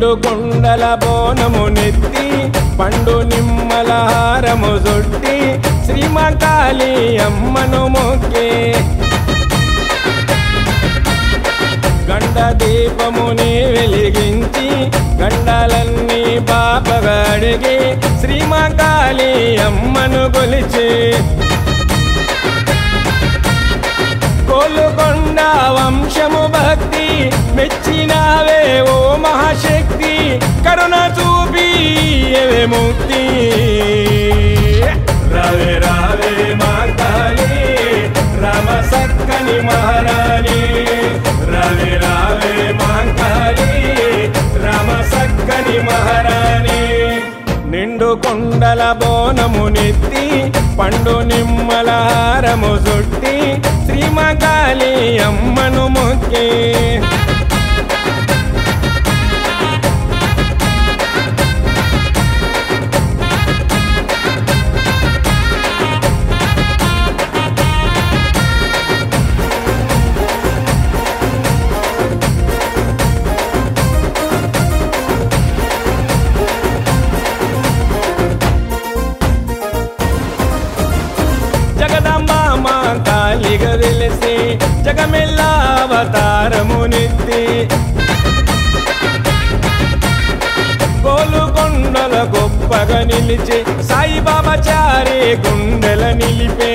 నిండు కొండల బోనము నెత్తి పండు నిమ్మల హారము జుట్టి శ్రీమకాళి అమ్మను మొక్కి గండ దీపముని వెలిగించి గండాలన్నీ పాపగా అడిగి శ్రీమకాళి అమ్మను కొలిచి కోలుకొండ వంశము భక్తి మెచ్చినావే ఓ మహాశక్తి కరుణ చూపి ఏవే ముక్తి రావే రావే మా కాళీ రామ సక్కని మహారాణి రావే రావే మా కాళీ రామ సక్కని మహారాణి నిండు కొండల బోనము నెత్తి పండు నిమ్మల హారము చుట్టి శ్రీమకాళి అమ్మను మొక్కి జగదంబ మా కాళిగా వెలిసి జగమెల్ల అవతారము నెత్తి గోలుకొండల గొప్పగా నిలిచి సాయిబాబా చారే గుండెల నిలిపే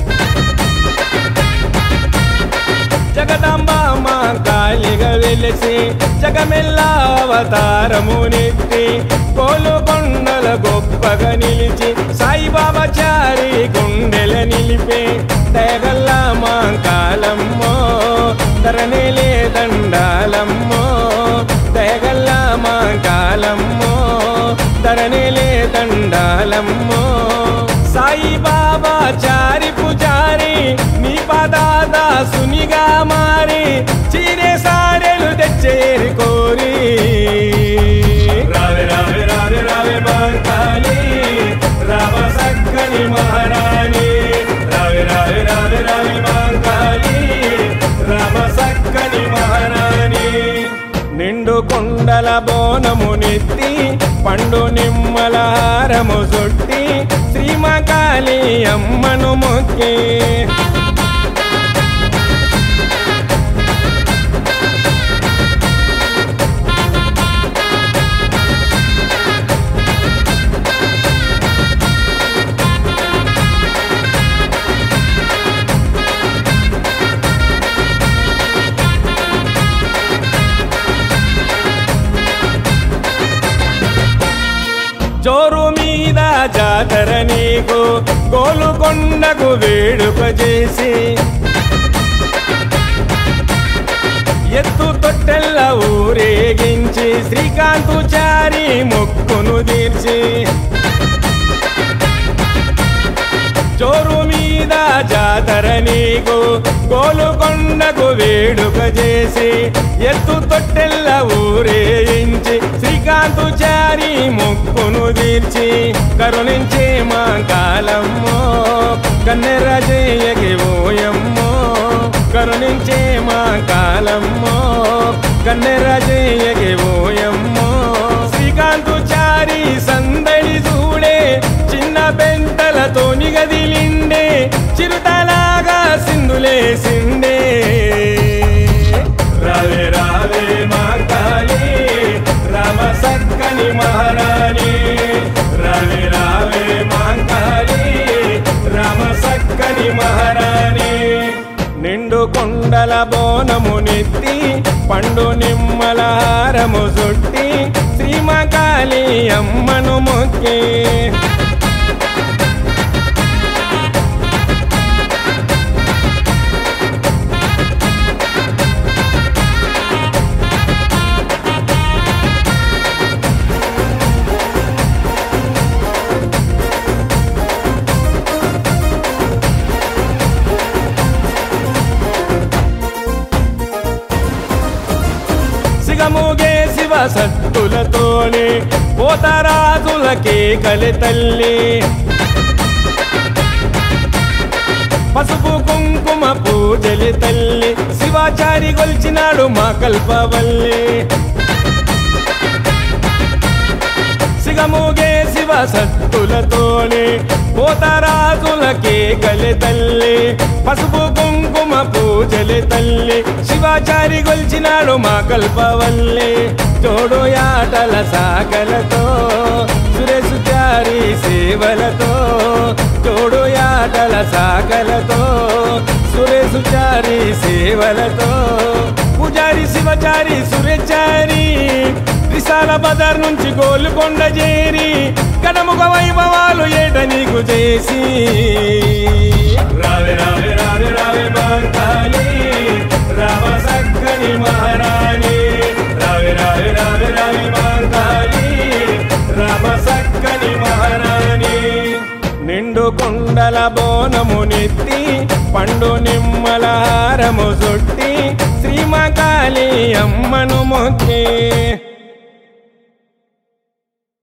జగదంబ మా కాళిగా వెలిసి జగమెల్ల అవతారము నెత్తి కోలుకొండల గొప్పగా నిలిచి సాయిబాబా చారి గుండెల నిలిపే తెగల్ల మా కాలమ్మో ధరణిలే దండాలమ్మో తెగల్ల మా కాలమ్మో ధరణిలే దండాలమ్మో సాయిబాబా చారి పుజారి నీ పదాద సునిగా మారి చీరే సారెలు తెచ్చేరి కోరి రావే రావే రావే రావే మాంకాళి రామ సక్కని మహారాణి రావే రావే రావే రావే మాంకాళి రామ సక్కని మహారాణి నిండు కొండల బోనము నెత్తి పండు నిమ్మల హారము చుట్టి శ్రీమకాళి అమ్మను మొక్కి జోరు మీద జాతర నీకు గోలుకొండకు వేడుక చేసి ఎత్తు తొట్టెల్ల ఊరేగించి శ్రీకాంతు చారి మొక్కును తీర్చి జోరు మీద జాతర నీకు గోలుకొండకు వేడుక చేసి ఎత్తు తొట్టెల్ల ఊరేయించి శ్రీకాంతు చారి మొక్కును తీర్చి కరుణించే మా కాలమ్మో కన్నెర జయకి ఓయమ్మో కరుణించే మా కాలమ్మో కన్నెర జయకి ఓయమ్మో శ్రీకాంతు చారి సందడి చూడే చిన్న పెంటలతో నిగదిలిండే చిరుతలాగా సింధులేసిండే రావే రావే మా కాళీ రామ సక్కని మహారాణి రావే రావే మా కాళీ రామ సక్కని మహారాణి నిండు కొండల బోనము నెత్తి పండు నిమ్మల హారము చుట్టి శ్రీమకాళి అమ్మను మొక్కి సిగముగే శివ సత్తులతోనే పోతరాజులకే కలి తల్లి పసుపు కుంకుమ పూజలి తల్లి శివాచారి గొల్చినాడు మా కల్పవల్లి సిగముగే శివ సత్తులతోనే పోతరాజులకే గలె తల్లి పసుపు కుంకుమ పూజలే తల్లి శివాచారి గొల్చినాడు మా కల్పవల్లి తోడు యాటల సాగలతో సురేసు చారి సేవలతో తోడు యాటల సాగలతో సురేసు చారి సేవలతో పూజారి శివచారి సురేచారి విశాల బజార్ నుంచి గోల్కొండ చేరి కడముగ వైభవాలు ఏట నీకు చేసి రావే రావే రావే రావే మాంకాళి రామ సక్కని మహారాణి రావే రావే రావే రావే మాంకాళి రామ సక్కని మహారాణి నిండు కుండల బోనము నెత్తి పండు నిమ్మల హారము చుట్టి శ్రీమకాళి అమ్మను మొక్కి